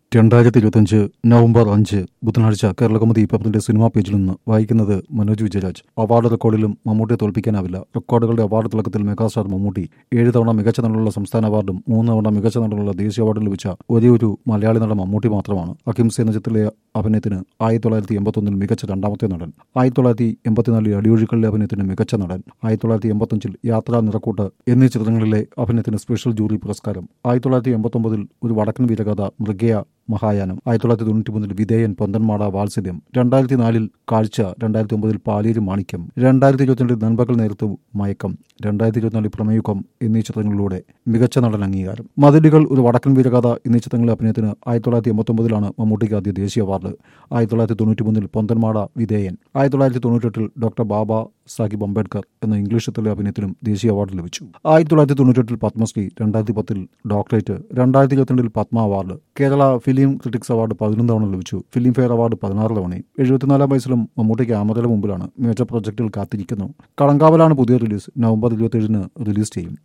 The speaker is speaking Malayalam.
രണ്ടായിരത്തി ഇരുപത്തിയഞ്ച് നവംബർ അഞ്ച് ബുധനാഴ്ച കേരളകൗമുദി പേപ്പറിന്റെ സിനിമാ പേജിൽ നിന്ന് വായിക്കുന്നത് മനോജ് വിജയരാജ് അവാർഡ് റെക്കോർഡിലും മമ്മൂട്ടിയെ തോൽപ്പിക്കാനാവില്ല റെക്കോർഡുകളുടെ അവാർഡ് തിളക്കത്തിൽ മെഗാസ്റ്റാർ മമ്മൂട്ടി ഏഴ് തവണ മികച്ച നടനുള്ള സംസ്ഥാന അവാർഡും മൂന്ന് തവണ മികച്ച നടനുള്ള ദേശീയ അവാർഡും ലഭിച്ച ഒരേ ഒരു മലയാളി നടൻ മമ്മൂട്ടി മാത്രമാണ് അഹിംസ എന്ന ചിത്രത്തിലെ അഭിനയത്തിന് ആയിരത്തി തൊള്ളായിരത്തി എൺപത്തൊന്നിൽ മികച്ച രണ്ടാമത്തെ നടൻ ആയിരത്തി തൊള്ളായിരത്തി എൺപത്തിനാലിൽ അടിയൊഴുക്കളിലെ അഭിനയത്തിന് മികച്ച നടൻ ആയിരത്തി തൊള്ളായിരത്തി എൺപത്തഞ്ചിൽ യാത്രാ നിറക്കൂട്ട് എന്നീ ചിത്രങ്ങളിലെ അഭിനയത്തിന് സ്പെഷ്യൽ ജൂറി പുരസ്കാരം ആയിരത്തി തൊള്ളായിരത്തി എൺപത്തൊമ്പതിൽ ഒരു വടക്കൻ വീരകഥ മൃഗയ മഹായാനം ആയിരത്തി തൊള്ളായിരത്തി തൊണ്ണൂറ്റി മൂന്നിൽ വിധേയൻ പൊന്തന്മാട വാത്സല്യം രണ്ടായിരത്തി നാലിൽ കാഴ്ച രണ്ടായിരത്തി ഒമ്പതിൽ പാലേരി മാണിക്യം രണ്ടായിരത്തി ഇരുപത്തിരണ്ടിൽ നൻപകൽ നേരത്ത് മയക്കം രണ്ടായിരത്തി ഇരുപത്തിനാലിൽ പ്രമേയുക്കം എന്നീ ചിത്രങ്ങളിലൂടെ മികച്ച നടൻ അംഗീകാരം മതിലുകൾ ഒരു വടക്കൻ വീരകഥ എന്നീ ചിത്രങ്ങളിലെ അഭിനയത്തിന് ആയിരത്തി തൊള്ളായിരത്തി എൺപത്തൊമ്പതിലാണ് മമ്മൂട്ടിക്ക് ആദ്യ ദേശീയ അവാർഡ് ആയിരത്തി തൊള്ളായിരത്തി തൊണ്ണൂറ്റി മൂന്നിൽ പൊന്തന്മാട വിധേയൻ ആയിരത്തി തൊള്ളായിരത്തി തൊണ്ണൂറ്റെട്ടിൽ ഡോക്ടർ ബാബ സാഹിബ് അംബേദ്കർ എന്ന ഇംഗ്ലീഷ് ചിത്രത്തിലെ അഭിനയത്തിനും ദേശീയ അവാർഡ് ലഭിച്ചു ആയിരത്തി തൊള്ളായിരത്തി തൊണ്ണൂറ്റെട്ടിൽ പത്മശ്രീ രണ്ടായിരത്തി പത്തിൽ ഡോക്ടറേറ്റ് രണ്ടായിരത്തി ഇരുപത്തിരണ്ടിൽ Padma award Kerala film critics award പതിനൊന്ന് തവണ ലഭിച്ചു ഫിലിം ഫെയർ അവാർഡ് പതിനാറ് തവണയും എഴുപത്തിനാലാം വയസ്സിലും മമ്മൂട്ടി ക്യാമറയുടെ മുമ്പിലാണ് മേജർ പ്രൊജക്റ്റിൽ കാത്തിരിക്കുന്നു കളങ്കാവലാണ് പുതിയ റിലീസ് നവംബർ ഇരുപത്തിയേഴിന് റിലീസ് ചെയ്യും